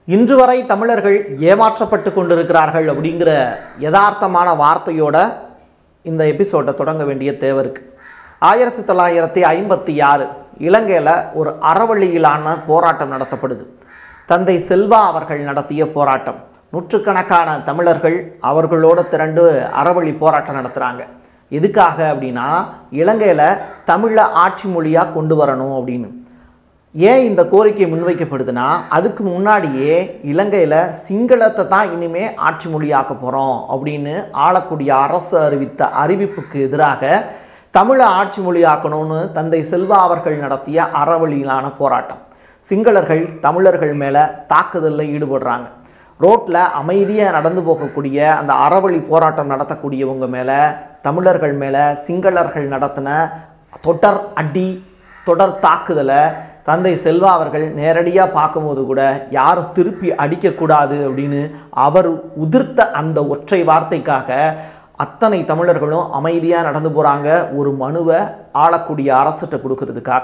இன்று வரை தமிழர்கள் ஏமாற்றப்பட்டு கொண்டிருக்கிறார்கள் அப்படிங்கிற யதார்த்தமான வார்த்தையோட இந்த எபிசோடை தொடங்க வேண்டிய தேவை இருக்கு ஆயிரத்தி தொள்ளாயிரத்தி ஐம்பத்தி ஆறு இலங்கையில் ஒரு அறவழியிலான போராட்டம் நடத்தப்படுது தந்தை செல்வா அவர்கள் நடத்திய போராட்டம் நூற்றுக்கணக்கான தமிழர்கள் அவர்களோட திரண்டு அறவழி போராட்டம் நடத்துகிறாங்க எதுக்காக அப்படின்னா இலங்கையில் தமிழை ஆட்சி மொழியாக கொண்டு வரணும் அப்படின்னு ஏன் இந்த கோரிக்கை முன்வைக்கப்படுதுன்னா அதுக்கு முன்னாடியே இலங்கையில் சிங்களத்தை தான் இனிமே ஆட்சி மொழியாக்க போகிறோம் அப்படின்னு ஆளக்கூடிய அரசு அறிவித்த அறிவிப்புக்கு எதிராக தமிழை ஆட்சி மொழியாக்கணும்னு தந்தை செல்வா அவர்கள் நடத்திய அறவழியிலான போராட்டம் சிங்களர்கள் தமிழர்கள் மேலே தாக்குதலில் ஈடுபடுறாங்க ரோட்டில் அமைதியாக நடந்து போகக்கூடிய அந்த அறவழி போராட்டம் நடத்தக்கூடியவங்க மேலே தமிழர்கள் மேலே சிங்களர்கள் நடத்தின தொடர் அடி தொடர் தாக்குதலை தந்தை செல்வா அவர்கள் நேரடியாக பார்க்கும்போது கூட யாரும் திருப்பி அடிக்கக்கூடாது அப்படின்னு அவர் உதிர்த்த அந்த ஒற்றை வார்த்தைக்காக அத்தனை தமிழர்களும் அமைதியாக நடந்து போகிறாங்க ஒரு மனுவை ஆளக்கூடிய அரசிட்ட கொடுக்கறதுக்காக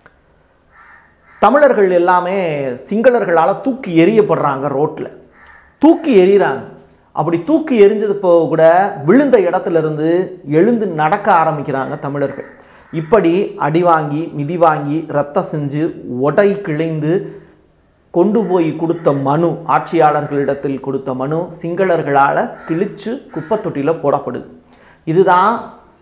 தமிழர்கள் எல்லாமே சிங்களர்களால் தூக்கி எறியப்படுறாங்க ரோட்டில் தூக்கி எறிகிறாங்க அப்படி தூக்கி எரிஞ்சது போக கூட விழுந்த இடத்துல இருந்து எழுந்து நடக்க ஆரம்பிக்கிறாங்க தமிழர்கள் இப்படி அடி வாங்கி மிதி வாங்கி ரத்தம் செஞ்சு உடை கிழிந்து கொண்டு போய் கொடுத்த மனு ஆட்சியாளர்களிடத்தில் கொடுத்த மனு சிங்களர்களால் கிழிச்சு குப்பத்தொட்டியில் போடப்படுது இதுதான்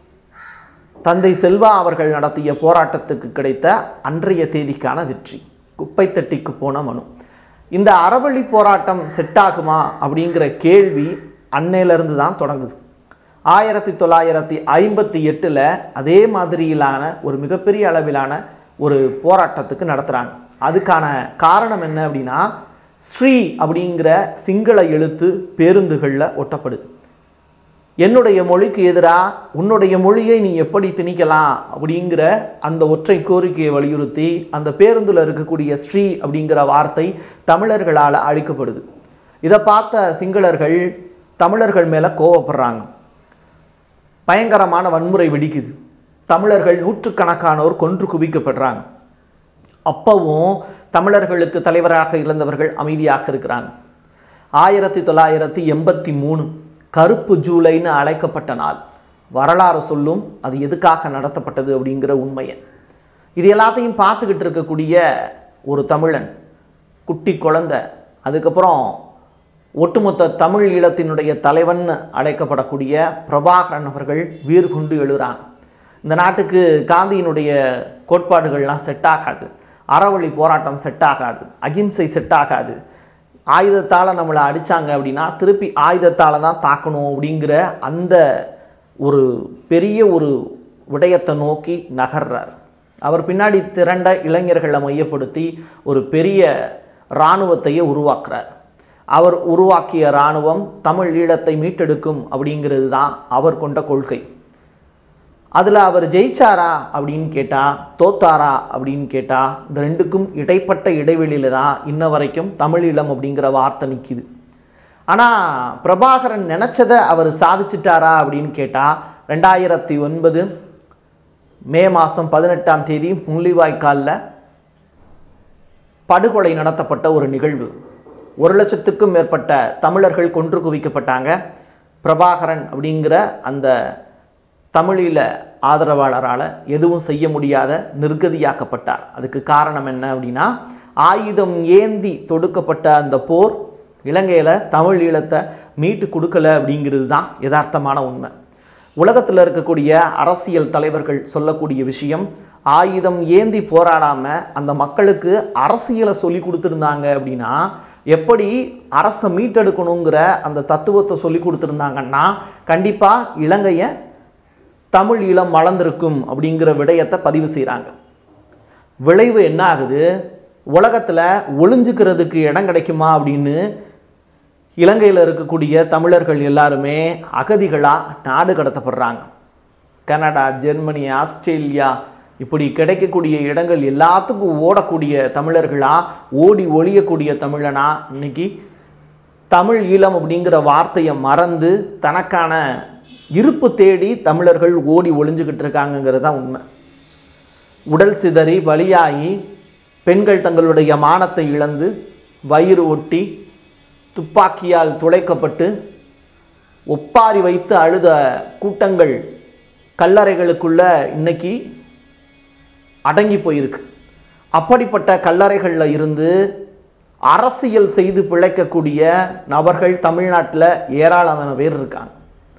தந்தை செல்வா அவர்கள் நடத்திய போராட்டத்துக்கு கிடைத்த அன்றைய தேதிக்கான வெற்றி குப்பை தட்டிக்கு போன மனு இந்த அறவழி போராட்டம் செட் ஆகுமா அப்படிங்கிற கேள்வி அன்னையிலிருந்து தான் தொடங்குது ஆயிரத்தி தொள்ளாயிரத்தி ஐம்பத்தி எட்டில் அதே மாதிரியிலான ஒரு மிகப்பெரிய அளவிலான ஒரு போராட்டத்துக்கு நடத்துகிறாங்க அதுக்கான காரணம் என்ன அப்படின்னா ஸ்ரீ அப்படிங்கிற சிங்கள எழுத்து பேருந்துகளில் ஒட்டப்படுது என்னுடைய மொழிக்கு எதிராக உன்னுடைய மொழியை நீ எப்படி திணிக்கலாம் அப்படிங்கிற அந்த ஒற்றை கோரிக்கையை வலியுறுத்தி அந்த பேருந்தில் இருக்கக்கூடிய ஸ்ரீ அப்படிங்கிற வார்த்தை தமிழர்களால் அழிக்கப்படுது இதை பார்த்த சிங்களர்கள் தமிழர்கள் மேலே கோவப்படுறாங்க பயங்கரமான வன்முறை வெடிக்குது தமிழர்கள் நூற்றுக்கணக்கானோர் கொன்று குவிக்கப்படுறாங்க அப்பவும் தமிழர்களுக்கு தலைவராக இருந்தவர்கள் அமைதியாக இருக்கிறாங்க ஆயிரத்தி தொள்ளாயிரத்தி எண்பத்தி மூணு கருப்பு ஜூலைன்னு அழைக்கப்பட்ட நாள் வரலாறு சொல்லும் அது எதுக்காக நடத்தப்பட்டது அப்படிங்கிற உண்மையை இது எல்லாத்தையும் பார்த்துக்கிட்டு இருக்கக்கூடிய ஒரு தமிழன் குட்டி குழந்தை அதுக்கப்புறம் ஒட்டுமொத்த தமிழ் ஈழத்தினுடைய தலைவன் அழைக்கப்படக்கூடிய பிரபாகரன் அவர்கள் வீர் கொண்டு எழுறாங்க இந்த நாட்டுக்கு காந்தியினுடைய கோட்பாடுகள்லாம் செட் ஆகாது அறவழி போராட்டம் செட் ஆகாது அகிம்சை செட் ஆகாது ஆயுதத்தால் நம்மளை அடித்தாங்க அப்படின்னா திருப்பி ஆயுதத்தால் தான் தாக்கணும் அப்படிங்கிற அந்த ஒரு பெரிய ஒரு விடயத்தை நோக்கி நகர்றார் அவர் பின்னாடி திரண்ட இளைஞர்களை மையப்படுத்தி ஒரு பெரிய இராணுவத்தையே உருவாக்குறார் அவர் உருவாக்கிய இராணுவம் தமிழ் ஈழத்தை மீட்டெடுக்கும் அப்படிங்கிறது தான் அவர் கொண்ட கொள்கை அதில் அவர் ஜெயிச்சாரா அப்படின்னு கேட்டால் தோத்தாரா அப்படின்னு கேட்டால் இந்த ரெண்டுக்கும் இடைப்பட்ட இடைவெளியில் தான் இன்ன வரைக்கும் தமிழீழம் அப்படிங்கிற வார்த்தை நிற்கிது ஆனால் பிரபாகரன் நினச்சதை அவர் சாதிச்சிட்டாரா அப்படின்னு கேட்டால் ரெண்டாயிரத்தி ஒன்பது மே மாதம் பதினெட்டாம் தேதி முள்ளிவாய்க்காலில் படுகொலை நடத்தப்பட்ட ஒரு நிகழ்வு ஒரு லட்சத்துக்கும் மேற்பட்ட தமிழர்கள் கொன்று குவிக்கப்பட்டாங்க பிரபாகரன் அப்படிங்கிற அந்த தமிழீழ ஆதரவாளரால் எதுவும் செய்ய முடியாத நிர்கதியாக்கப்பட்டார் அதுக்கு காரணம் என்ன அப்படின்னா ஆயுதம் ஏந்தி தொடுக்கப்பட்ட அந்த போர் இலங்கையில் தமிழ் ஈழத்தை மீட்டு கொடுக்கல அப்படிங்கிறது தான் யதார்த்தமான உண்மை உலகத்தில் இருக்கக்கூடிய அரசியல் தலைவர்கள் சொல்லக்கூடிய விஷயம் ஆயுதம் ஏந்தி போராடாமல் அந்த மக்களுக்கு அரசியலை சொல்லி கொடுத்துருந்தாங்க அப்படின்னா எப்படி அரசை மீட்டெடுக்கணுங்கிற அந்த தத்துவத்தை சொல்லி கொடுத்துருந்தாங்கன்னா கண்டிப்பாக இலங்கையை தமிழ் ஈழம் வளர்ந்துருக்கும் அப்படிங்கிற விடயத்தை பதிவு செய்கிறாங்க விளைவு என்ன ஆகுது உலகத்தில் ஒளிஞ்சுக்கிறதுக்கு இடம் கிடைக்குமா அப்படின்னு இலங்கையில் இருக்கக்கூடிய தமிழர்கள் எல்லாருமே அகதிகளாக நாடு கடத்தப்படுறாங்க கனடா ஜெர்மனி ஆஸ்திரேலியா இப்படி கிடைக்கக்கூடிய இடங்கள் எல்லாத்துக்கும் ஓடக்கூடிய தமிழர்களாக ஓடி ஒழியக்கூடிய தமிழனா இன்னைக்கு தமிழ் ஈழம் அப்படிங்கிற வார்த்தையை மறந்து தனக்கான இருப்பு தேடி தமிழர்கள் ஓடி ஒளிஞ்சுக்கிட்டு இருக்காங்கங்கிறது தான் உண்மை உடல் சிதறி பலியாகி பெண்கள் தங்களுடைய மானத்தை இழந்து வயிறு ஒட்டி துப்பாக்கியால் துளைக்கப்பட்டு ஒப்பாரி வைத்து அழுத கூட்டங்கள் கல்லறைகளுக்குள்ள இன்னைக்கு அடங்கி போயிருக்கு அப்படிப்பட்ட கல்லறைகளில் இருந்து அரசியல் செய்து பிழைக்கக்கூடிய நபர்கள் தமிழ்நாட்டில் ஏராளமான பேர் இருக்காங்க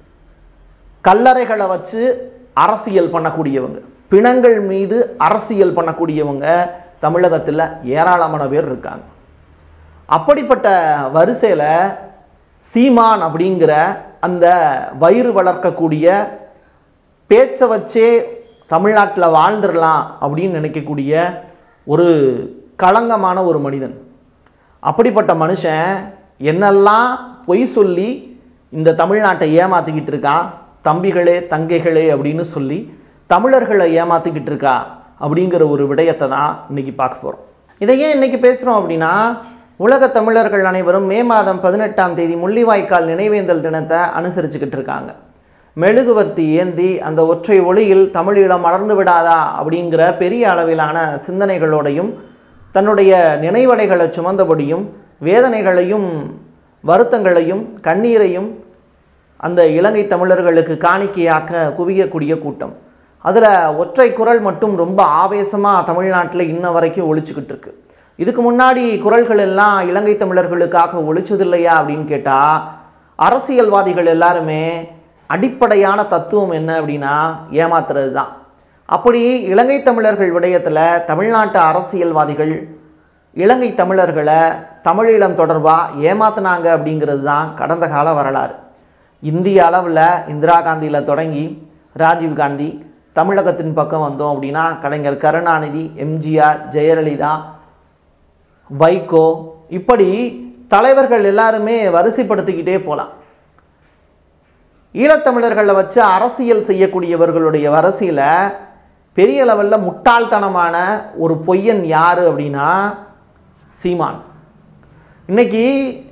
கல்லறைகளை வச்சு அரசியல் பண்ணக்கூடியவங்க பிணங்கள் மீது அரசியல் பண்ணக்கூடியவங்க தமிழகத்தில் ஏராளமான பேர் இருக்காங்க அப்படிப்பட்ட வரிசையில் சீமான் அப்படிங்கிற அந்த வயிறு வளர்க்கக்கூடிய பேச்சை வச்சே தமிழ்நாட்டில் வாழ்ந்துடலாம் அப்படின்னு நினைக்கக்கூடிய ஒரு களங்கமான ஒரு மனிதன் அப்படிப்பட்ட மனுஷன் என்னெல்லாம் பொய் சொல்லி இந்த தமிழ்நாட்டை ஏமாற்றிக்கிட்டு இருக்கான் தம்பிகளே தங்கைகளே அப்படின்னு சொல்லி தமிழர்களை ஏமாற்றிக்கிட்டு இருக்கா அப்படிங்கிற ஒரு விடயத்தை தான் இன்னைக்கு பார்க்க போகிறோம் இதை ஏன் இன்னைக்கு பேசுகிறோம் அப்படின்னா உலக தமிழர்கள் அனைவரும் மே மாதம் பதினெட்டாம் தேதி முள்ளிவாய்க்கால் நினைவேந்தல் தினத்தை அனுசரிச்சுக்கிட்டு இருக்காங்க மெழுகுவர்த்தி ஏந்தி அந்த ஒற்றை ஒளியில் தமிழீழம் மலர்ந்து விடாதா அப்படிங்கிற பெரிய அளவிலான சிந்தனைகளோடையும் தன்னுடைய நினைவலைகளை சுமந்தபடியும் வேதனைகளையும் வருத்தங்களையும் கண்ணீரையும் அந்த இலங்கை தமிழர்களுக்கு காணிக்கையாக்க குவியக்கூடிய கூட்டம் அதில் ஒற்றை குரல் மட்டும் ரொம்ப ஆவேசமாக தமிழ்நாட்டில் இன்ன வரைக்கும் ஒழிச்சுக்கிட்டு இருக்கு இதுக்கு முன்னாடி குரல்கள் எல்லாம் இலங்கை தமிழர்களுக்காக ஒழிச்சதில்லையா அப்படின்னு கேட்டால் அரசியல்வாதிகள் எல்லாருமே அடிப்படையான தத்துவம் என்ன அப்படின்னா ஏமாத்துறது தான் அப்படி இலங்கை தமிழர்கள் விடயத்தில் தமிழ்நாட்டு அரசியல்வாதிகள் இலங்கை தமிழர்களை தமிழீழம் தொடர்பாக ஏமாத்துனாங்க அப்படிங்கிறது தான் கடந்த கால வரலாறு இந்திய அளவில் இந்திரா காந்தியில் தொடங்கி ராஜீவ் காந்தி தமிழகத்தின் பக்கம் வந்தோம் அப்படின்னா கலைஞர் கருணாநிதி எம்ஜிஆர் ஜெயலலிதா வைகோ இப்படி தலைவர்கள் எல்லாருமே வரிசைப்படுத்திக்கிட்டே போகலாம் ஈழத்தமிழர்களை வச்சு அரசியல் செய்யக்கூடியவர்களுடைய வரிசையில் பெரிய லெவலில் முட்டாள்தனமான ஒரு பொய்யன் யார் அப்படின்னா சீமான் இன்னைக்கு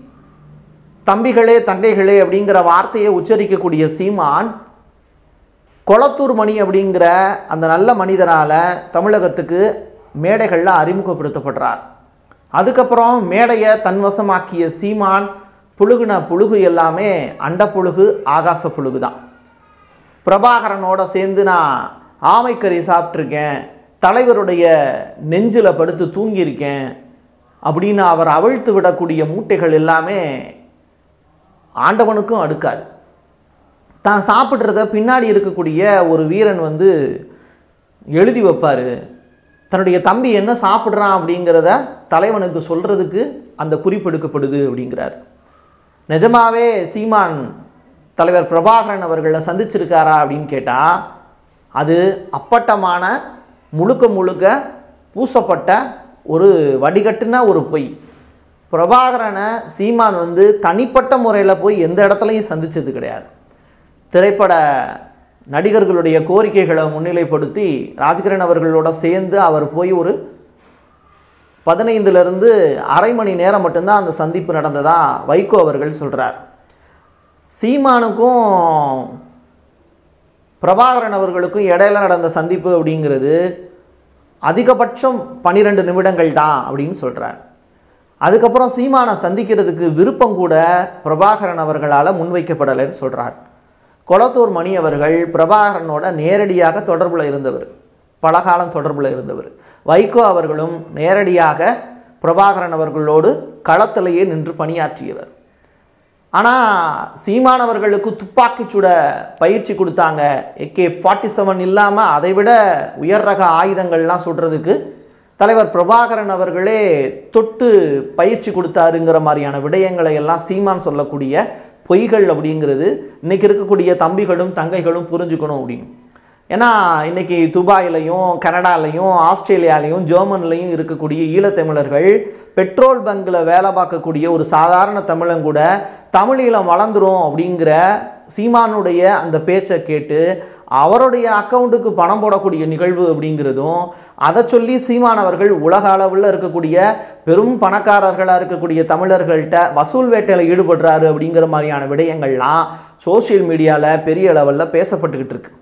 தம்பிகளே தங்கைகளே அப்படிங்கிற வார்த்தையை உச்சரிக்கக்கூடிய சீமான் கொளத்தூர் மணி அப்படிங்கிற அந்த நல்ல மனிதரால் தமிழகத்துக்கு மேடைகளில் அறிமுகப்படுத்தப்படுறார் அதுக்கப்புறம் மேடையை தன்வசமாக்கிய சீமான் புழுகுன புழுகு எல்லாமே அண்ட புழுகு ஆகாச புழுகு தான் பிரபாகரனோட சேர்ந்து நான் ஆமைக்கறி சாப்பிட்ருக்கேன் தலைவருடைய நெஞ்சில் படுத்து தூங்கியிருக்கேன் அப்படின்னு அவர் அவிழ்த்து விடக்கூடிய மூட்டைகள் எல்லாமே ஆண்டவனுக்கும் அடுக்காது தான் சாப்பிட்றத பின்னாடி இருக்கக்கூடிய ஒரு வீரன் வந்து எழுதி வைப்பார் தன்னுடைய தம்பி என்ன சாப்பிட்றான் அப்படிங்கிறத தலைவனுக்கு சொல்கிறதுக்கு அந்த குறிப்பெடுக்கப்படுது அப்படிங்கிறார் நிஜமாவே சீமான் தலைவர் பிரபாகரன் அவர்களை சந்திச்சிருக்காரா அப்படின்னு கேட்டால் அது அப்பட்டமான முழுக்க முழுக்க பூசப்பட்ட ஒரு வடிகட்டின ஒரு பொய் பிரபாகரனை சீமான் வந்து தனிப்பட்ட முறையில் போய் எந்த இடத்துலையும் சந்திச்சது கிடையாது திரைப்பட நடிகர்களுடைய கோரிக்கைகளை முன்னிலைப்படுத்தி ராஜ்கிரண் அவர்களோட சேர்ந்து அவர் போய் ஒரு பதினைந்துலேருந்து அரை மணி நேரம் மட்டும்தான் அந்த சந்திப்பு நடந்ததா வைகோ அவர்கள் சொல்கிறார் சீமானுக்கும் பிரபாகரன் அவர்களுக்கும் இடையில நடந்த சந்திப்பு அப்படிங்கிறது அதிகபட்சம் பன்னிரெண்டு நிமிடங்கள் தான் அப்படின்னு சொல்கிறார் அதுக்கப்புறம் சீமானை சந்திக்கிறதுக்கு விருப்பம் கூட பிரபாகரன் அவர்களால் முன்வைக்கப்படலைன்னு சொல்கிறார் கொளத்தூர் மணி அவர்கள் பிரபாகரனோட நேரடியாக தொடர்பில் இருந்தவர் பல காலம் தொடர்பில் இருந்தவர் வைகோ அவர்களும் நேரடியாக பிரபாகரன் அவர்களோடு களத்திலேயே நின்று பணியாற்றியவர் ஆனால் சீமானவர்களுக்கு துப்பாக்கி சுட பயிற்சி கொடுத்தாங்க ஏகே ஃபார்ட்டி செவன் இல்லாமல் அதை விட உயர் ரக ஆயுதங்கள்லாம் சுடுறதுக்கு தலைவர் பிரபாகரன் அவர்களே தொட்டு பயிற்சி கொடுத்தாருங்கிற மாதிரியான விடயங்களை எல்லாம் சீமான் சொல்லக்கூடிய பொய்கள் அப்படிங்கிறது இன்னைக்கு இருக்கக்கூடிய தம்பிகளும் தங்கைகளும் புரிஞ்சுக்கணும் அப்படின்னு ஏன்னா இன்னைக்கு துபாயிலையும் கனடாலையும் ஆஸ்திரேலியாலையும் ஜெர்மன்லையும் இருக்கக்கூடிய ஈழத்தமிழர்கள் பெட்ரோல் பங்கில் வேலை பார்க்கக்கூடிய ஒரு சாதாரண தமிழன் கூட தமிழீழம் வளர்ந்துரும் அப்படிங்கிற சீமானுடைய அந்த பேச்சை கேட்டு அவருடைய அக்கௌண்ட்டுக்கு பணம் போடக்கூடிய நிகழ்வு அப்படிங்கிறதும் அதை சொல்லி சீமானவர்கள் உலக அளவில் இருக்கக்கூடிய பெரும் பணக்காரர்களாக இருக்கக்கூடிய தமிழர்கள்ட்ட வசூல் வேட்டையில் ஈடுபடுறாரு அப்படிங்கிற மாதிரியான விடயங்கள்லாம் சோஷியல் மீடியாவில் பெரிய லெவலில் பேசப்பட்டுக்கிட்டு இருக்கு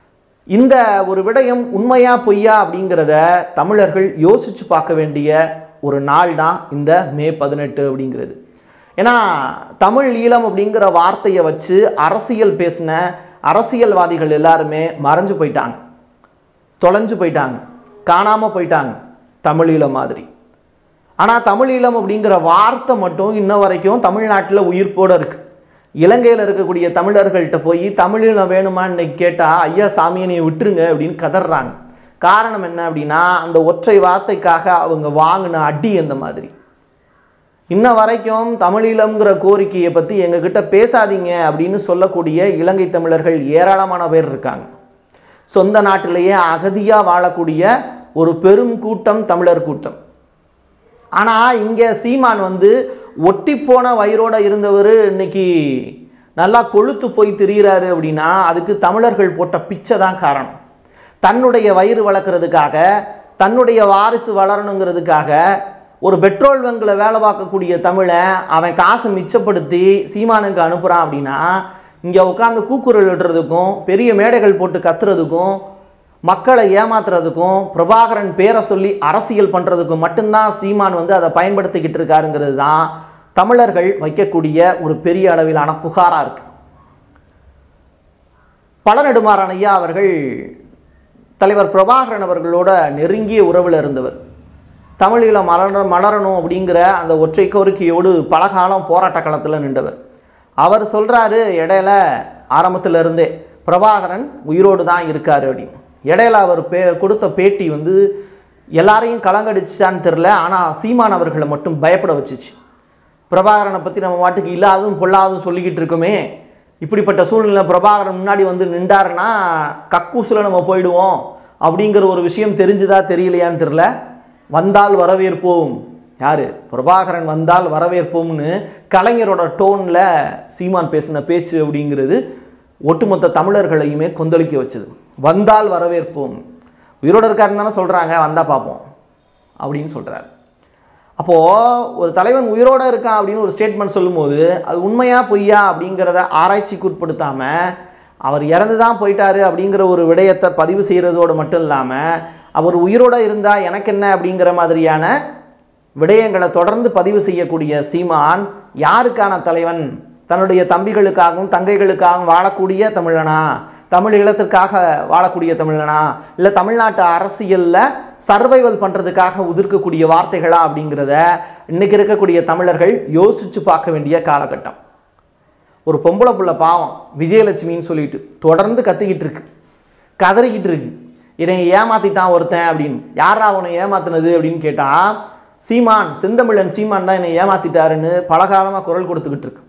இந்த ஒரு விடயம் உண்மையா பொய்யா அப்படிங்கிறத தமிழர்கள் யோசிச்சு பார்க்க வேண்டிய ஒரு நாள் தான் இந்த மே பதினெட்டு அப்படிங்கிறது ஏன்னா தமிழ் ஈழம் அப்படிங்கிற வார்த்தையை வச்சு அரசியல் பேசின அரசியல்வாதிகள் எல்லாருமே மறைஞ்சு போயிட்டாங்க தொலைஞ்சு போயிட்டாங்க காணாமல் போயிட்டாங்க தமிழீழம் மாதிரி ஆனால் தமிழீழம் அப்படிங்கிற வார்த்தை மட்டும் இன்ன வரைக்கும் தமிழ்நாட்டில் உயிர்ப்போட இருக்கு இலங்கையில் இருக்கக்கூடிய தமிழர்கள்ட்ட போய் தமிழீழம் வேணுமான்னு இன்னைக்கு கேட்டால் ஐயா சாமியை நீ விட்டுருங்க அப்படின்னு கதறாங்க காரணம் என்ன அப்படின்னா அந்த ஒற்றை வார்த்தைக்காக அவங்க வாங்கின அடி அந்த மாதிரி இன்ன வரைக்கும் தமிழீழம்ங்கிற கோரிக்கையை பற்றி எங்ககிட்ட பேசாதீங்க அப்படின்னு சொல்லக்கூடிய இலங்கை தமிழர்கள் ஏராளமான பேர் இருக்காங்க சொந்த நாட்டிலேயே அகதியாக வாழக்கூடிய ஒரு பெரும் கூட்டம் தமிழர் கூட்டம் ஆனால் இங்கே சீமான் வந்து ஒட்டிப்போன வயிறோட இருந்தவர் இன்னைக்கு நல்லா கொழுத்து போய் திரியிறாரு அப்படின்னா அதுக்கு தமிழர்கள் போட்ட பிச்சை தான் காரணம் தன்னுடைய வயிறு வளர்க்குறதுக்காக தன்னுடைய வாரிசு வளரணுங்கிறதுக்காக ஒரு பெட்ரோல் பங்கில் வேலை பார்க்கக்கூடிய தமிழை அவன் காசை மிச்சப்படுத்தி சீமானுக்கு அனுப்புகிறான் அப்படின்னா இங்கே உட்காந்து கூக்குரல் விடுறதுக்கும் பெரிய மேடைகள் போட்டு கத்துறதுக்கும் மக்களை ஏமாத்துறதுக்கும் பிரபாகரன் பேரை சொல்லி அரசியல் பண்ணுறதுக்கும் மட்டும்தான் சீமான் வந்து அதை பயன்படுத்திக்கிட்டு இருக்காருங்கிறது தான் தமிழர்கள் வைக்கக்கூடிய ஒரு பெரிய அளவிலான புகாராக இருக்கு பழநெடுமாறன் ஐயா அவர்கள் தலைவர் பிரபாகரன் அவர்களோட நெருங்கிய உறவில் இருந்தவர் தமிழீழ மலர மலரணும் அப்படிங்கிற அந்த ஒற்றை கோரிக்கையோடு பல காலம் போராட்ட களத்தில் நின்றவர் அவர் சொல்கிறாரு இடையில ஆரம்பத்துல இருந்தே பிரபாகரன் உயிரோடு தான் இருக்காரு அப்படின்னு இடையில அவர் பே கொடுத்த பேட்டி வந்து எல்லாரையும் கலங்கடிச்சான்னு தெரில ஆனால் சீமான் அவர்களை மட்டும் பயப்பட வச்சுச்சு பிரபாகரனை பற்றி நம்ம மாட்டுக்கு இல்லாததும் பொல்லாததும் சொல்லிக்கிட்டு இருக்கோமே இப்படிப்பட்ட சூழ்நிலை பிரபாகரன் முன்னாடி வந்து நின்றாருன்னா கக்கூசில் நம்ம போயிடுவோம் அப்படிங்கிற ஒரு விஷயம் தெரிஞ்சுதா தெரியலையான்னு தெரில வந்தால் வரவேற்போம் யார் பிரபாகரன் வந்தால் வரவேற்போம்னு கலைஞரோட டோனில் சீமான் பேசின பேச்சு அப்படிங்கிறது ஒட்டுமொத்த தமிழர்களையுமே கொந்தளிக்க வச்சது வந்தால் வரவேற்போம் உயிரோடு இருக்காருன்னு தானே சொல்கிறாங்க வந்தால் பார்ப்போம் அப்படின்னு சொல்கிறார் அப்போது ஒரு தலைவன் உயிரோடு இருக்கான் அப்படின்னு ஒரு ஸ்டேட்மெண்ட் சொல்லும்போது அது உண்மையா பொய்யா அப்படிங்கிறத ஆராய்ச்சிக்கு உட்படுத்தாமல் அவர் இறந்து தான் போயிட்டாரு அப்படிங்கிற ஒரு விடயத்தை பதிவு செய்கிறதோடு மட்டும் இல்லாமல் அவர் உயிரோடு இருந்தால் எனக்கு என்ன அப்படிங்கிற மாதிரியான விடயங்களை தொடர்ந்து பதிவு செய்யக்கூடிய சீமான் யாருக்கான தலைவன் தன்னுடைய தம்பிகளுக்காகவும் தங்கைகளுக்காகவும் வாழக்கூடிய தமிழனா தமிழ் ஈழத்திற்காக வாழக்கூடிய தமிழனா இல்லை தமிழ்நாட்டு அரசியலில் சர்வைவல் பண்ணுறதுக்காக உதிர்க்கக்கூடிய வார்த்தைகளா அப்படிங்கிறத இன்னைக்கு இருக்கக்கூடிய தமிழர்கள் யோசிச்சு பார்க்க வேண்டிய காலகட்டம் ஒரு பொம்பளை புள்ள பாவம் விஜயலட்சுமின்னு சொல்லிட்டு தொடர்ந்து கத்திக்கிட்டு இருக்கு கதறிக்கிட்டு இருக்கு என்னை ஏமாத்திட்டான் ஒருத்தன் அப்படின்னு யாரா அவனை ஏமாத்துனது அப்படின்னு கேட்டால் சீமான் செந்தமிழன் சீமான் தான் என்னை ஏமாத்திட்டாருன்னு பலகாலமாக குரல் கொடுத்துக்கிட்டு இருக்கு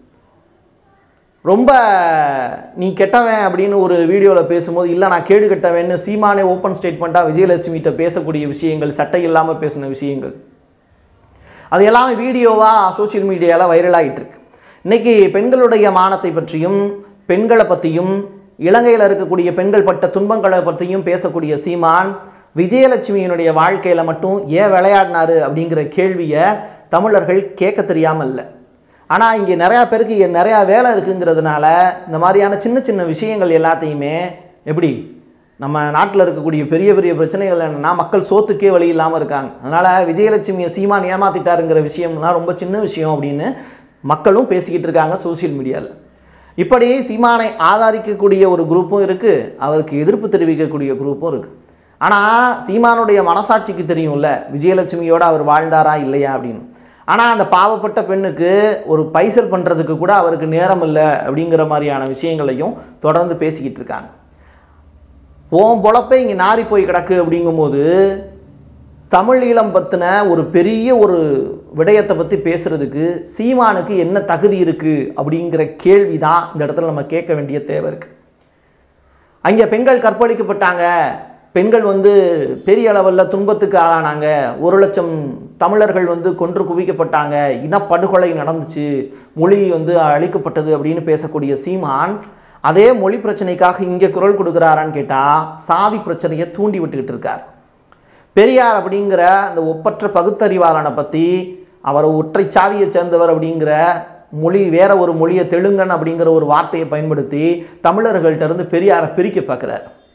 ரொம்ப நீ கெட்டவன் அப்படின்னு ஒரு வீடியோவில் பேசும்போது இல்லை நான் கேடு கெட்டவன்னு சீமானே ஓப்பன் ஸ்டேட்மெண்ட்டாக விஜயலட்சுமிகிட்ட பேசக்கூடிய விஷயங்கள் சட்டை இல்லாமல் பேசின விஷயங்கள் அது எல்லாமே வீடியோவாக சோஷியல் மீடியாவில் வைரல் ஆகிட்டு இருக்கு இன்னைக்கு பெண்களுடைய மானத்தை பற்றியும் பெண்களை பற்றியும் இலங்கையில் இருக்கக்கூடிய பெண்கள் பட்ட துன்பங்களை பற்றியும் பேசக்கூடிய சீமான் விஜயலட்சுமியினுடைய வாழ்க்கையில் மட்டும் ஏன் விளையாடினாரு அப்படிங்கிற கேள்வியை தமிழர்கள் கேட்க தெரியாமல் இல்லை ஆனால் இங்கே நிறையா பேருக்கு இங்க நிறையா வேலை இருக்குங்கிறதுனால இந்த மாதிரியான சின்ன சின்ன விஷயங்கள் எல்லாத்தையுமே எப்படி நம்ம நாட்டில் இருக்கக்கூடிய பெரிய பெரிய பிரச்சனைகள் என்னென்னா மக்கள் சோத்துக்கே வழி இல்லாமல் இருக்காங்க அதனால் விஜயலட்சுமியை சீமான் ஏமாத்திட்டாருங்கிற விஷயம்லாம் ரொம்ப சின்ன விஷயம் அப்படின்னு மக்களும் பேசிக்கிட்டு இருக்காங்க சோஷியல் மீடியாவில் இப்படி சீமானை ஆதரிக்கக்கூடிய ஒரு குரூப்பும் இருக்குது அவருக்கு எதிர்ப்பு தெரிவிக்கக்கூடிய குரூப்பும் இருக்குது ஆனால் சீமானுடைய மனசாட்சிக்கு தெரியும்ல விஜயலட்சுமியோட அவர் வாழ்ந்தாரா இல்லையா அப்படின்னு ஆனால் அந்த பாவப்பட்ட பெண்ணுக்கு ஒரு பைசல் பண்ணுறதுக்கு கூட அவருக்கு நேரம் இல்லை அப்படிங்கிற மாதிரியான விஷயங்களையும் தொடர்ந்து பேசிக்கிட்டு இருக்காங்க ஓம் பொழப்பே இங்கே நாரி போய் கிடக்கு அப்படிங்கும்போது தமிழ் ஈழம் பற்றின ஒரு பெரிய ஒரு விடயத்தை பற்றி பேசுறதுக்கு சீமானுக்கு என்ன தகுதி இருக்குது அப்படிங்கிற கேள்வி தான் இந்த இடத்துல நம்ம கேட்க வேண்டிய தேவை இருக்குது அங்கே பெண்கள் கற்பழிக்கப்பட்டாங்க பெண்கள் வந்து பெரிய அளவில் துன்பத்துக்கு ஆளானாங்க ஒரு லட்சம் தமிழர்கள் வந்து கொன்று குவிக்கப்பட்டாங்க இனப்படுகொலை நடந்துச்சு மொழி வந்து அழிக்கப்பட்டது அப்படின்னு பேசக்கூடிய சீமான் அதே மொழி பிரச்சனைக்காக இங்கே குரல் கொடுக்குறாரான்னு கேட்டால் சாதி பிரச்சனையை தூண்டி விட்டுக்கிட்டு இருக்கார் பெரியார் அப்படிங்கிற அந்த ஒப்பற்ற பகுத்தறிவாளனை பற்றி அவர் ஒற்றை சாதியை சேர்ந்தவர் அப்படிங்கிற மொழி வேற ஒரு மொழியை தெலுங்கன் அப்படிங்கிற ஒரு வார்த்தையை பயன்படுத்தி தமிழர்கள்ட்ட இருந்து பெரியாரை பிரிக்க பார்க்குறார்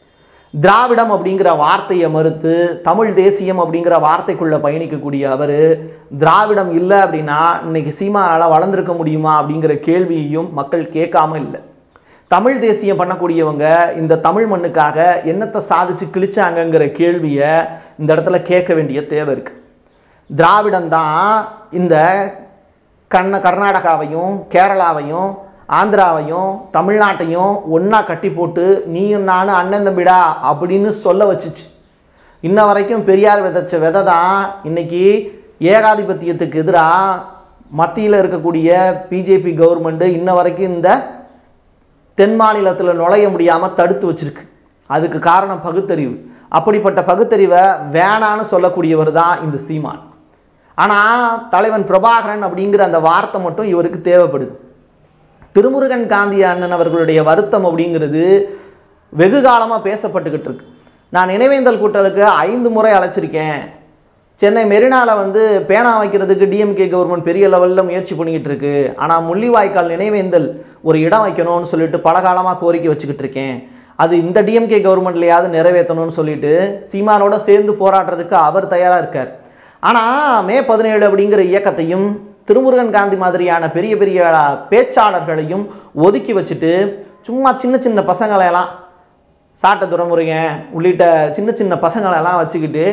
திராவிடம் அப்படிங்கிற வார்த்தையை மறுத்து தமிழ் தேசியம் அப்படிங்கிற வார்த்தைக்குள்ள பயணிக்கக்கூடிய அவர் திராவிடம் இல்லை அப்படின்னா இன்னைக்கு சீமானால வளர்ந்துருக்க முடியுமா அப்படிங்கிற கேள்வியையும் மக்கள் கேட்காம இல்லை தமிழ் தேசியம் பண்ணக்கூடியவங்க இந்த தமிழ் மண்ணுக்காக என்னத்தை சாதிச்சு கிழிச்சாங்கங்கிற கேள்வியை இந்த இடத்துல கேட்க வேண்டிய தேவை இருக்கு திராவிடம் தான் இந்த கர்ண கர்நாடகாவையும் கேரளாவையும் ஆந்திராவையும் தமிழ்நாட்டையும் ஒன்றா கட்டி போட்டு நீயும் நானும் அண்ணன் தம்பிடா அப்படின்னு சொல்ல வச்சுச்சு இன்ன வரைக்கும் பெரியார் விதைச்ச விதை தான் இன்னைக்கு ஏகாதிபத்தியத்துக்கு எதிராக மத்தியில் இருக்கக்கூடிய பிஜேபி கவர்மெண்ட்டு இன்ன வரைக்கும் இந்த தென் மாநிலத்தில் நுழைய முடியாமல் தடுத்து வச்சிருக்கு அதுக்கு காரணம் பகுத்தறிவு அப்படிப்பட்ட பகுத்தறிவை வேணான்னு சொல்லக்கூடியவர் தான் இந்த சீமான் ஆனால் தலைவன் பிரபாகரன் அப்படிங்கிற அந்த வார்த்தை மட்டும் இவருக்கு தேவைப்படுது திருமுருகன் காந்தி அண்ணன் அவர்களுடைய வருத்தம் அப்படிங்கிறது வெகு காலமாக பேசப்பட்டுக்கிட்டு இருக்கு நான் நினைவேந்தல் கூட்டலுக்கு ஐந்து முறை அழைச்சிருக்கேன் சென்னை மெரினாவில் வந்து பேனா வைக்கிறதுக்கு டிஎம்கே கவர்மெண்ட் பெரிய லெவலில் முயற்சி பண்ணிக்கிட்டு இருக்கு ஆனால் முள்ளிவாய்க்கால் நினைவேந்தல் ஒரு இடம் வைக்கணும்னு சொல்லிட்டு பல காலமாக கோரிக்கை வச்சுக்கிட்டு இருக்கேன் அது இந்த டிஎம்கே கவர்மெண்ட்லையாவது நிறைவேற்றணும்னு சொல்லிட்டு சீமானோட சேர்ந்து போராடுறதுக்கு அவர் தயாராக இருக்கார் ஆனால் மே பதினேழு அப்படிங்கிற இயக்கத்தையும் திருமுருகன் காந்தி மாதிரியான பெரிய பெரிய பேச்சாளர்களையும் ஒதுக்கி வச்சுட்டு சும்மா சின்ன சின்ன பசங்களையெல்லாம் சாட்ட துரைமுருகன் உள்ளிட்ட சின்ன சின்ன பசங்களெல்லாம் வச்சுக்கிட்டு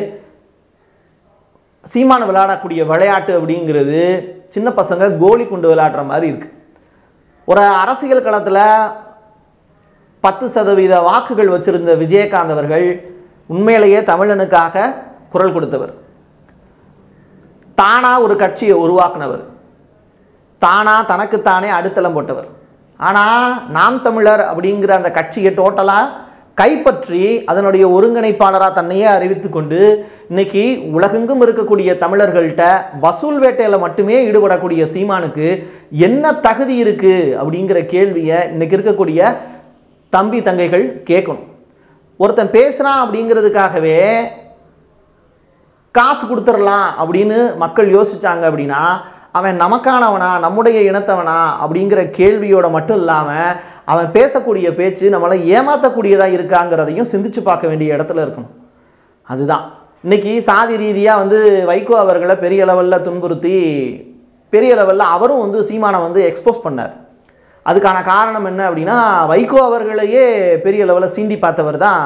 சீமான விளையாடக்கூடிய விளையாட்டு அப்படிங்கிறது சின்ன பசங்க கோலி கொண்டு விளையாடுற மாதிரி இருக்கு ஒரு அரசியல் களத்தில் பத்து சதவீத வாக்குகள் வச்சிருந்த விஜயகாந்த் அவர்கள் உண்மையிலேயே தமிழனுக்காக குரல் கொடுத்தவர் தானா ஒரு கட்சியை உருவாக்குனவர் தானா தனக்குத்தானே அடித்தளம் போட்டவர் ஆனால் நாம் தமிழர் அப்படிங்கிற அந்த கட்சியை டோட்டலாக கைப்பற்றி அதனுடைய ஒருங்கிணைப்பாளராக தன்னையே அறிவித்து கொண்டு இன்னைக்கு உலகெங்கும் இருக்கக்கூடிய தமிழர்கள்ட்ட வசூல் வேட்டையில் மட்டுமே ஈடுபடக்கூடிய சீமானுக்கு என்ன தகுதி இருக்கு அப்படிங்கிற கேள்வியை இன்னைக்கு இருக்கக்கூடிய தம்பி தங்கைகள் கேட்கணும் ஒருத்தன் பேசுகிறான் அப்படிங்கிறதுக்காகவே காசு கொடுத்துடலாம் அப்படின்னு மக்கள் யோசிச்சாங்க அப்படின்னா அவன் நமக்கானவனா நம்முடைய இனத்தவனா அப்படிங்கிற கேள்வியோட மட்டும் இல்லாமல் அவன் பேசக்கூடிய பேச்சு நம்மளை ஏமாற்றக்கூடியதாக இருக்காங்கிறதையும் சிந்திச்சு பார்க்க வேண்டிய இடத்துல இருக்கணும் அதுதான் இன்னைக்கு சாதி ரீதியாக வந்து வைகோ அவர்களை பெரிய லெவலில் துன்புறுத்தி பெரிய லெவலில் அவரும் வந்து சீமானை வந்து எக்ஸ்போஸ் பண்ணார் அதுக்கான காரணம் என்ன அப்படின்னா வைகோ அவர்களையே பெரிய லெவலில் சீண்டி பார்த்தவர் தான்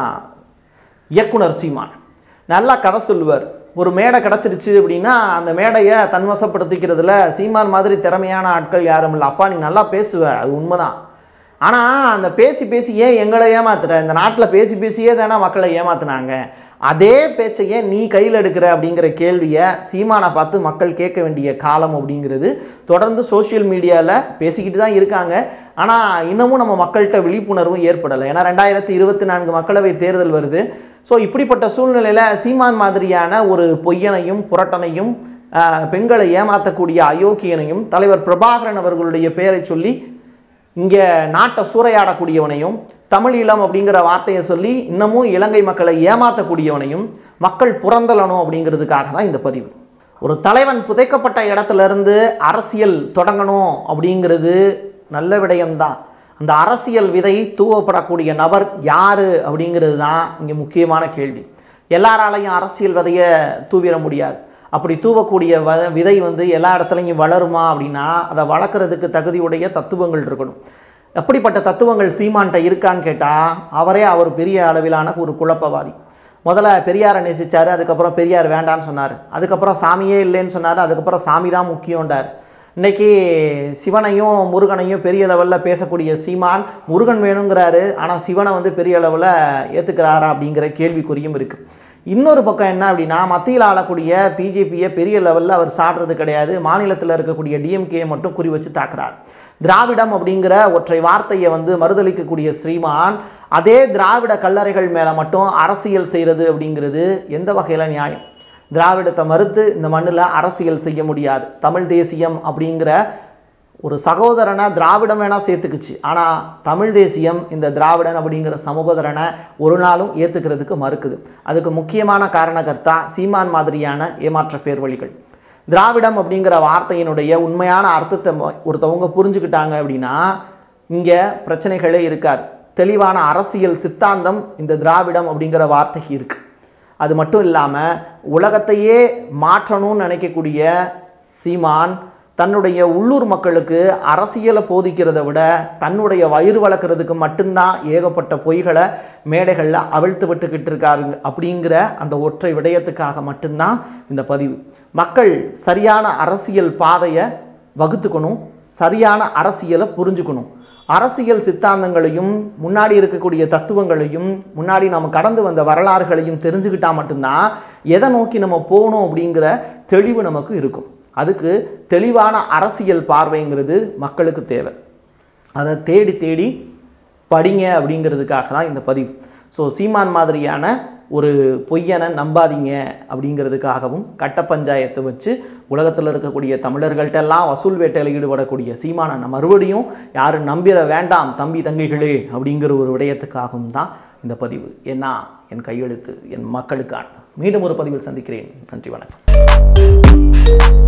இயக்குனர் சீமான் நல்லா கதை சொல்லுவார் ஒரு மேடை கிடச்சிருச்சு அப்படின்னா அந்த மேடையை தன்வசப்படுத்திக்கிறதுல சீமான் மாதிரி திறமையான ஆட்கள் யாரும் இல்லை அப்பா நீ நல்லா பேசுவ அது உண்மைதான் ஆனால் அந்த பேசி பேசி ஏன் எங்களை ஏமாத்துற இந்த நாட்டில் பேசி பேசியே தானே மக்களை ஏமாத்துனாங்க அதே பேச்சையே நீ கையில் எடுக்கிற அப்படிங்கிற கேள்வியை சீமானை பார்த்து மக்கள் கேட்க வேண்டிய காலம் அப்படிங்கிறது தொடர்ந்து சோஷியல் மீடியாவில் பேசிக்கிட்டு தான் இருக்காங்க ஆனால் இன்னமும் நம்ம மக்கள்கிட்ட விழிப்புணர்வும் ஏற்படலை ஏன்னா ரெண்டாயிரத்தி இருபத்தி நான்கு மக்களவை தேர்தல் வருது ஸோ இப்படிப்பட்ட சூழ்நிலையில் சீமான் மாதிரியான ஒரு பொய்யனையும் புரட்டனையும் ஆஹ், பெண்களை ஏமாற்றக்கூடிய அயோக்கியனையும் தலைவர் பிரபாகரன் அவர்களுடைய பெயரை சொல்லி இங்கே நாட்டை சூறையாடக்கூடியவனையும் தமிழ் இளம் அப்படிங்கிற வார்த்தையை சொல்லி இன்னமும் இலங்கை மக்களை ஏமாற்றக்கூடியவனையும் மக்கள் புறந்தளணும் அப்படிங்கிறதுக்காக தான் இந்த பதிவு ஒரு தலைவன் புதைக்கப்பட்ட இடத்துல இருந்து அரசியல் தொடங்கணும் அப்படிங்கிறது நல்ல விடயம்தான் அந்த அரசியல் விதை தூவப்படக்கூடிய நபர் யாரு அப்படிங்கிறது தான் இங்கே முக்கியமான கேள்வி எல்லாராலையும் அரசியல் விதையை தூவிட முடியாது அப்படி தூவக்கூடிய வ விதை வந்து எல்லா இடத்துலையும் வளருமா அப்படின்னா அதை வளர்க்குறதுக்கு தகுதியுடைய தத்துவங்கள் இருக்கணும் எப்படிப்பட்ட தத்துவங்கள் சீமான்ட்ட இருக்கான்னு கேட்டால் அவரே அவர் பெரிய அளவிலான ஒரு குழப்பவாதி முதல்ல பெரியாரை நேசிச்சாரு அதுக்கப்புறம் பெரியார் வேண்டான்னு சொன்னார் அதுக்கப்புறம் சாமியே இல்லைன்னு சொன்னார் அதுக்கப்புறம் சாமி தான் முக்கியம்ன்றார் இன்னைக்கு சிவனையும் முருகனையும் பெரிய லெவலில் பேசக்கூடிய சீமான் முருகன் வேணுங்கிறாரு ஆனால் சிவனை வந்து பெரிய அளவில் ஏற்றுக்கிறாரா அப்படிங்கிற கேள்விக்குறியும் இருக்குது இன்னொரு பக்கம் என்ன அப்படின்னா மத்தியில் ஆளக்கூடிய பிஜேபியை பெரிய லெவலில் அவர் சாடுறது கிடையாது மாநிலத்தில் இருக்கக்கூடிய டிஎம்கேயை மட்டும் குறி வச்சு தாக்குறார் திராவிடம் அப்படிங்கிற ஒற்றை வார்த்தையை வந்து மறுதளிக்கக்கூடிய ஸ்ரீமான் அதே திராவிட கல்லறைகள் மேலே மட்டும் அரசியல் செய்கிறது அப்படிங்கிறது எந்த வகையில் நியாயம் திராவிடத்தை மறுத்து இந்த மண்ணில் அரசியல் செய்ய முடியாது தமிழ் தேசியம் அப்படிங்கிற ஒரு சகோதரனை திராவிடம் வேணா சேர்த்துக்குச்சு ஆனால் தமிழ் தேசியம் இந்த திராவிடன் அப்படிங்கிற சகோதரனை ஒரு நாளும் ஏற்றுக்கிறதுக்கு மறுக்குது அதுக்கு முக்கியமான காரணகர்த்தா சீமான் மாதிரியான ஏமாற்ற பேர்வழிகள் திராவிடம் அப்படிங்கிற வார்த்தையினுடைய உண்மையான அர்த்தத்தை ம- ஒருத்தவங்க புரிஞ்சுக்கிட்டாங்க அப்படின்னா இங்கே பிரச்சனைகளே இருக்காது தெளிவான அரசியல் சித்தாந்தம் இந்த திராவிடம் அப்படிங்கிற வார்த்தைக்கு இருக்கு அது மட்டும் இல்லாமல் உலகத்தையே மாற்றணும்னு நினைக்கக்கூடிய சீமான் தன்னுடைய உள்ளூர் மக்களுக்கு அரசியலை போதிக்கிறத விட தன்னுடைய வயிறு வளர்க்குறதுக்கு மட்டும்தான் ஏகப்பட்ட பொய்களை மேடைகளில் அவிழ்த்து விட்டுக்கிட்டு இருக்காரு அப்படிங்கிற அந்த ஒற்றை விடயத்துக்காக மட்டும்தான் இந்த பதிவு மக்கள் சரியான அரசியல் பாதையை வகுத்துக்கணும் சரியான அரசியலை புரிஞ்சுக்கணும் அரசியல் சித்தாந்தங்களையும் முன்னாடி இருக்கக்கூடிய தத்துவங்களையும் முன்னாடி நம்ம கடந்து வந்த வரலாறுகளையும் தெரிஞ்சுக்கிட்டா மட்டும்தான் எதை நோக்கி நம்ம போகணும் அப்படிங்கிற தெளிவு நமக்கு இருக்கும் அதுக்கு தெளிவான அரசியல் பார்வைங்கிறது மக்களுக்கு தேவை அதை தேடி தேடி படிங்க அப்படிங்கிறதுக்காக தான் இந்த பதிவு ஸோ சீமான் மாதிரியான ஒரு பொய்யனை நம்பாதீங்க அப்படிங்கிறதுக்காகவும் கட்ட பஞ்சாயத்தை வச்சு உலகத்தில் இருக்கக்கூடிய தமிழர்கள்ட்ட எல்லாம் வசூல் வேட்டையில் ஈடுபடக்கூடிய சீமானை நம்ம மறுபடியும் யாரும் நம்பிட வேண்டாம் தம்பி தங்கைகளே அப்படிங்கிற ஒரு விடயத்துக்காகவும் தான் இந்த பதிவு ஏன்னா என் கையெழுத்து என் மக்களுக்கான மீண்டும் ஒரு பதிவில் சந்திக்கிறேன் நன்றி வணக்கம்